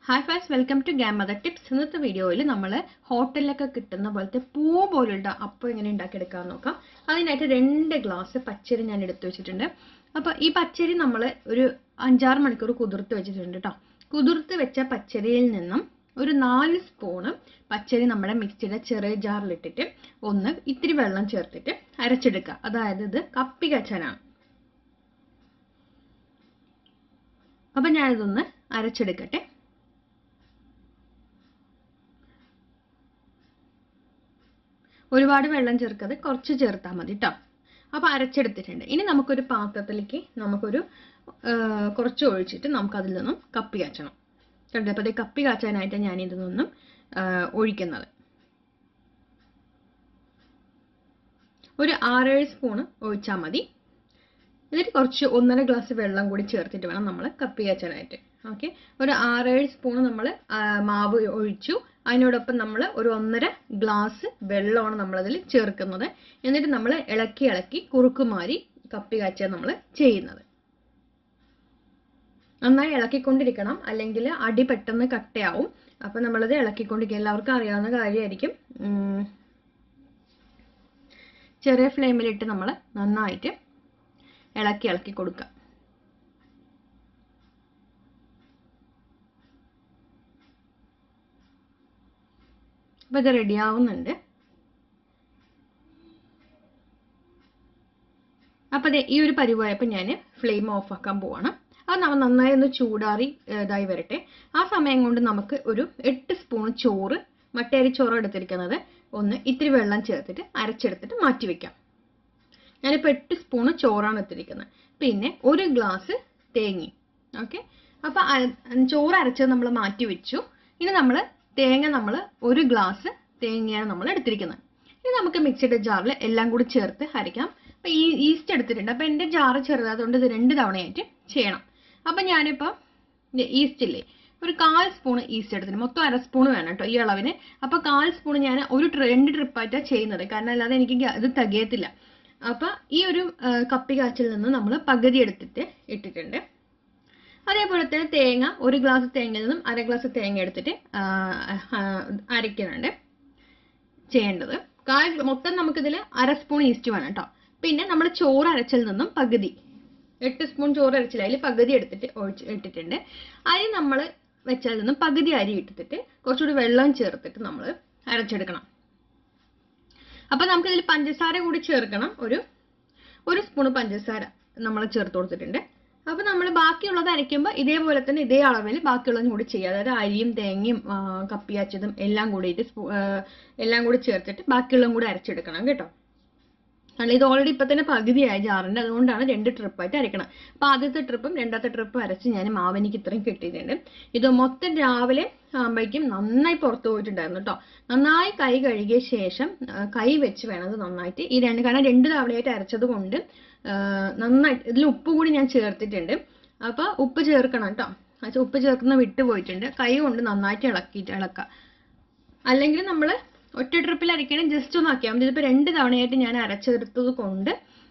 hi friends welcome to ഗ്യാമദർ tips ഇന്നത്തെ വീഡിയോയിൽ നമ്മൾ ഹോട്ടലിലൊക്കെ കിട്ടുന്ന പോലത്തെ പൂ പോലുള്ള അപ്പം എങ്ങനെ ഉണ്ടാക്കിയെടുക്കാമെന്ന് നോക്കാം അതിനായിട്ട് രണ്ട് ഗ്ലാസ് പച്ചരി ഞാൻ എടുത്തു വെച്ചിട്ടുണ്ട് അപ്പോൾ ഈ പച്ചരി നമ്മൾ ഒരു അഞ്ചാറ് മണിക്കൂർ കുതിർത്ത് വെച്ചിട്ടുണ്ട് കേട്ടോ കുതിർത്ത് വെച്ച പച്ചരിയിൽ നിന്നും ഒരു നാല് സ്പൂണ് പച്ചരി നമ്മുടെ മിക്സിയുടെ ചെറിയ ജാറിലിട്ടിട്ട് ഒന്ന് ഇത്തിരി വെള്ളം ചേർത്തിട്ട് അരച്ചെടുക്കുക അതായത് ഇത് കപ്പി കച്ചാനാണ് അപ്പം ഞാനിതൊന്ന് അരച്ചെടുക്കട്ടെ ഒരുപാട് വെള്ളം ചേർക്കാതെ കുറച്ച് ചേർത്താൽ മതി കേട്ടോ അപ്പോൾ അരച്ചെടുത്തിട്ടുണ്ട് ഇനി നമുക്കൊരു പാത്രത്തിലേക്ക് നമുക്കൊരു കുറച്ച് ഒഴിച്ചിട്ട് നമുക്കതിൽ നിന്നും കപ്പി കാച്ചണം കണ്ടോ അപ്പോൾ കപ്പി കാച്ചാനായിട്ട് ഞാൻ ഇതിൽ നിന്നും ഒഴിക്കുന്നത് ഒരു ആറേഴ് സ്പൂണ് ഒഴിച്ചാൽ മതി എന്നിട്ട് കുറച്ച് ഒന്നര ഗ്ലാസ് വെള്ളം കൂടി ചേർത്തിട്ട് വേണം നമ്മൾ കപ്പി കാച്ചാനായിട്ട് ഓക്കെ ഒരു ആറേഴ് സ്പൂൺ നമ്മൾ മാവ് ഒഴിച്ചു അതിനോടൊപ്പം നമ്മൾ ഒരു ഒന്നര ഗ്ലാസ് വെള്ളമാണ് നമ്മളതിൽ ചേർക്കുന്നത് എന്നിട്ട് നമ്മൾ ഇളക്കി ഇളക്കി കുറുക്കുമാരി കപ്പി കാച്ചാൻ നമ്മൾ ചെയ്യുന്നത് നന്നായി ഇളക്കിക്കൊണ്ടിരിക്കണം അല്ലെങ്കിൽ അടി പെട്ടെന്ന് കട്ടയാവും അപ്പം നമ്മളത് ഇളക്കിക്കൊണ്ടിരിക്കുക എല്ലാവർക്കും അറിയാവുന്ന കാര്യമായിരിക്കും ചെറിയ ഫ്ലെയിമിലിട്ട് നമ്മൾ നന്നായിട്ട് ഇളക്കി ഇളക്കി കൊടുക്കുക അപ്പോൾ ഇത് റെഡി ആവുന്നുണ്ട് അപ്പോൾ അതെ ഈ ഒരു പരിവായപ്പോൾ ഞാൻ ഫ്ലെയിം ഓഫ് ആക്കാൻ പോവാണ് അത് നമ്മൾ നന്നായി ഒന്ന് ചൂടാറി ഇതായി വരട്ടെ ആ സമയം കൊണ്ട് നമുക്ക് ഒരു എട്ട് സ്പൂൺ ചോറ് മട്ടേരി ചോറ് എടുത്തിരിക്കുന്നത് ഒന്ന് ഇത്തിരി വെള്ളം ചേർത്തിട്ട് അരച്ചെടുത്തിട്ട് മാറ്റി വെക്കാം ഞാനിപ്പോൾ എട്ട് സ്പൂണ് ചോറാണ് എടുത്തിരിക്കുന്നത് പിന്നെ ഒരു ഗ്ലാസ് തേങ്ങ ഓക്കെ അപ്പോൾ ചോറ് അരച്ചത് നമ്മൾ മാറ്റി വെച്ചു ഇനി നമ്മൾ തേങ്ങ നമ്മൾ ഒരു ഗ്ലാസ് തേങ്ങയാണ് നമ്മൾ എടുത്തിരിക്കുന്നത് ഇനി നമുക്ക് മിക്സിയുടെ ജാറിൽ എല്ലാം കൂടി ചേർത്ത് അരയ്ക്കാം അപ്പോൾ ഈ ഈസ്റ്റ് എടുത്തിട്ടുണ്ട് അപ്പോൾ എൻ്റെ ജാറ് ചെറുതായതുകൊണ്ട് ഇത് രണ്ട് തവണയായിട്ട് ചെയ്യണം അപ്പം ഞാനിപ്പോൾ ഈസ്റ്റ് ഇല്ലേ ഒരു കാൽ സ്പൂൺ ഈസ്റ്റ് എടുത്തിട്ട് മൊത്തം അര സ്പൂൺ വേണം കേട്ടോ ഈ അളവിന് അപ്പോൾ കാൽ സ്പൂൺ ഞാൻ ഒരു രണ്ട് ട്രിപ്പായിട്ടാണ് ചെയ്യുന്നത് കാരണം അല്ലാതെ എനിക്ക് ഇത് തികയത്തില്ല അപ്പോൾ ഈ ഒരു കപ്പി കാച്ചിൽ നിന്ന് നമ്മൾ പകുതി എടുത്തിട്ട് ഇട്ടിട്ടുണ്ട് അതേപോലെ തന്നെ തേങ്ങ ഒരു ഗ്ലാസ് തേങ്ങയിൽ നിന്നും അര ഗ്ലാസ് തേങ്ങ എടുത്തിട്ട് അരയ്ക്കുന്നുണ്ട് ചെയ്യേണ്ടത് കാൽ മൊത്തം നമുക്കിതിൽ അര സ്പൂൺ ഈസ്റ്റ് വേണം കേട്ടോ പിന്നെ നമ്മൾ ചോറ് അരച്ചിൽ നിന്നും പകുതി എട്ട് സ്പൂൺ ചോറ് അരച്ചില്ല അതിൽ പകുതി എടുത്തിട്ട് ഒഴിച്ച് ഇട്ടിട്ടുണ്ട് അരി നമ്മൾ വെച്ചതിൽ നിന്നും പകുതി അരി ഇട്ടിട്ട് കുറച്ചുകൂടി വെള്ളം ചേർത്തിട്ട് നമ്മൾ അരച്ചെടുക്കണം അപ്പം നമുക്കിതിൽ പഞ്ചസാര കൂടി ചേർക്കണം ഒരു ഒരു സ്പൂൺ പഞ്ചസാര നമ്മൾ ചേർത്ത് കൊടുത്തിട്ടുണ്ട് അപ്പോൾ നമ്മൾ ബാക്കിയുള്ളത് അരയ്ക്കുമ്പോൾ ഇതേപോലെ തന്നെ ഇതേ അളവിൽ ബാക്കിയുള്ളതും കൂടി ചെയ്യുക അതായത് അരിയും തേങ്ങയും കപ്പിയാച്ചതും എല്ലാം കൂടിയിട്ട് എല്ലാം കൂടി ചേർത്തിട്ട് ബാക്കിയുള്ളതും കൂടി അരച്ചെടുക്കണം കേട്ടോ കാരണം ഇത് ഓൾറെഡി ഇപ്പം തന്നെ പകുതിയായി ജാറിൻ്റെ അതുകൊണ്ടാണ് രണ്ട് ട്രിപ്പായിട്ട് അരക്കണം അപ്പോൾ ആദ്യത്തെ ട്രിപ്പും രണ്ടാമത്തെ ട്രിപ്പും അരച്ച് ഞാൻ മാവനിക്ക് ഇത്രയും കിട്ടിയിട്ടുണ്ട് ഇത് മൊത്തം രാവിലെ ആകുമ്പോഴേക്കും നന്നായി പുറത്തു പോയിട്ടുണ്ടായിരുന്നു കേട്ടോ നന്നായി കൈ കഴുകിയ ശേഷം കൈ വെച്ച് വേണം അത് നന്നായിട്ട് ഈ രണ്ട് കാരണം രണ്ട് തവണയായിട്ട് അരച്ചത് കൊണ്ട് നന്നായിട്ട് ഇതിൽ ഉപ്പ് കൂടി ഞാൻ ചേർത്തിട്ടുണ്ട് അപ്പോൾ ഉപ്പ് ചേർക്കണം കേട്ടോ അത് ഉപ്പ് ചേർക്കുന്ന വിട്ടുപോയിട്ടുണ്ട് കൈ കൊണ്ട് നന്നായിട്ട് ഇളക്കിയിട്ട് ഇളക്കുക അല്ലെങ്കിൽ നമ്മൾ ഒറ്റ ട്രിപ്പിൽ അരയ്ക്കണം ജസ്റ്റ് ഒന്ന് ആക്കിയാൽ മതി ഇതിപ്പോൾ രണ്ട് തവണയായിട്ട് ഞാൻ അരച്ചെടുത്തത് കൊണ്ട്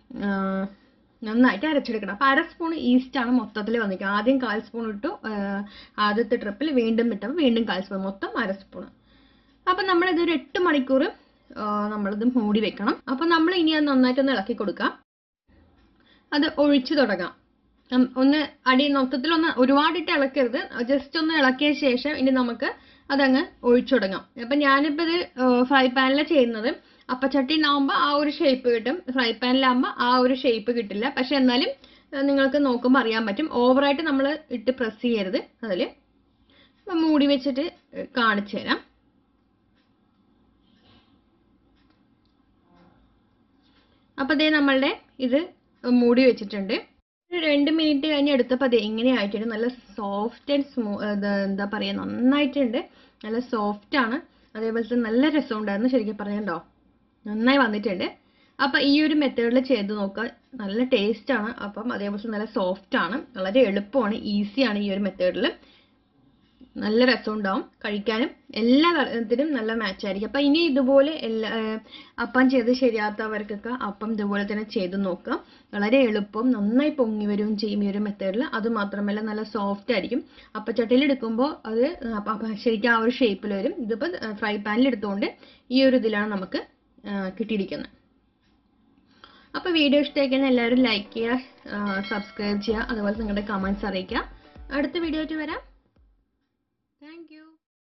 നന്നായിട്ട് അരച്ചെടുക്കണം അപ്പോൾ അര സ്പൂൺ ഈസ്റ്റാണ് മൊത്തത്തിൽ വന്നിരിക്കുന്നത് ആദ്യം കാൽ സ്പൂൺ ഇട്ടു ആദ്യത്തെ ട്രിപ്പിൽ വീണ്ടും ഇട്ടപ്പോൾ വീണ്ടും കാൽ സ്പൂൺ മൊത്തം അര സ്പൂൺ അപ്പം നമ്മളിതൊരു എട്ട് മണിക്കൂർ നമ്മളിത് മൂടി വെക്കണം അപ്പം നമ്മൾ ഇനി അത് നന്നായിട്ടൊന്ന് ഇളക്കി കൊടുക്കാം അത് ഒഴിച്ചു തുടങ്ങാം ഒന്ന് അടി മൊത്തത്തിൽ ഒന്ന് ഒരുപാടിട്ട് ഇളക്കരുത് ജസ്റ്റ് ഒന്ന് ഇളക്കിയ ശേഷം ഇനി നമുക്ക് അതങ്ങ് ഒഴിച്ചു തുടങ്ങാം അപ്പം ഞാനിപ്പോൾ ഇത് ഫ്രൈ പാനിലാണ് ചെയ്യുന്നത് അപ്പച്ചട്ടിയിലാവുമ്പോൾ ആ ഒരു ഷേപ്പ് കിട്ടും ഫ്രൈ പാനിലാകുമ്പോൾ ആ ഒരു ഷേപ്പ് കിട്ടില്ല പക്ഷെ എന്നാലും നിങ്ങൾക്ക് നോക്കുമ്പോൾ അറിയാൻ പറ്റും ഓവറായിട്ട് നമ്മൾ ഇട്ട് പ്രസ് ചെയ്യരുത് അതിൽ മൂടി വെച്ചിട്ട് കാണിച്ചു തരാം അപ്പോൾ അതേ നമ്മളുടെ ഇത് മൂടി വെച്ചിട്ടുണ്ട് രണ്ട് മിനിറ്റ് കഴിഞ്ഞ് എടുത്തപ്പോൾ അതെ ഇങ്ങനെ ആയിട്ടുണ്ട് നല്ല സോഫ്റ്റ് ആൻഡ് സ്മൂ എന്താ പറയുക നന്നായിട്ടുണ്ട് നല്ല സോഫ്റ്റ് ആണ് അതേപോലെ തന്നെ നല്ല രസമുണ്ടായിരുന്നു ശരിക്കും പറഞ്ഞോ നന്നായി വന്നിട്ടുണ്ട് അപ്പം ഈ ഒരു മെത്തേഡിൽ ചെയ്ത് നോക്കുക നല്ല ടേസ്റ്റ് ആണ് അപ്പം അതേപോലെ നല്ല സോഫ്റ്റ് ആണ് വളരെ എളുപ്പമാണ് ഈസിയാണ് ഈ ഒരു മെത്തേഡിൽ നല്ല രസം ഉണ്ടാവും കഴിക്കാനും എല്ലാ തരത്തിലും നല്ല മാച്ച് ആയിരിക്കും അപ്പം ഇനി ഇതുപോലെ എല്ലാ ഏർ അപ്പം ചെയ്ത് ശരിയാത്തവർക്കൊക്കെ അപ്പം ഇതുപോലെ തന്നെ ചെയ്ത് നോക്കുക വളരെ എളുപ്പം നന്നായി പൊങ്ങി വരികയും ചെയ്യും ഈ ഒരു മെത്തേഡിൽ അത് മാത്രമല്ല നല്ല സോഫ്റ്റ് ആയിരിക്കും അപ്പച്ചട്ടിയിൽ എടുക്കുമ്പോൾ അത് അപ്പ- അപ്പ ശരിക്കും ആ ഒരു ഷേപ്പിൽ വരും ഇതിപ്പോൾ ഫ്രൈ പാനിൽ എടുത്തുകൊണ്ട് ഈ ഒരു ഇതിലാണ് നമുക്ക് ആ, കിട്ടിയിരിക്കുന്നത് അപ്പോൾ വീഡിയോ ഇഷ്ടമായിക്കഴിഞ്ഞാൽ എല്ലാവരും ലൈക്ക് ചെയ്യുക സബ്സ്ക്രൈബ് ചെയ്യുക അതുപോലെ നിങ്ങളുടെ കമൻറ്റ്സ് അറിയിക്കുക അടുത്ത വീഡിയോ ആയിട്ട് വരാം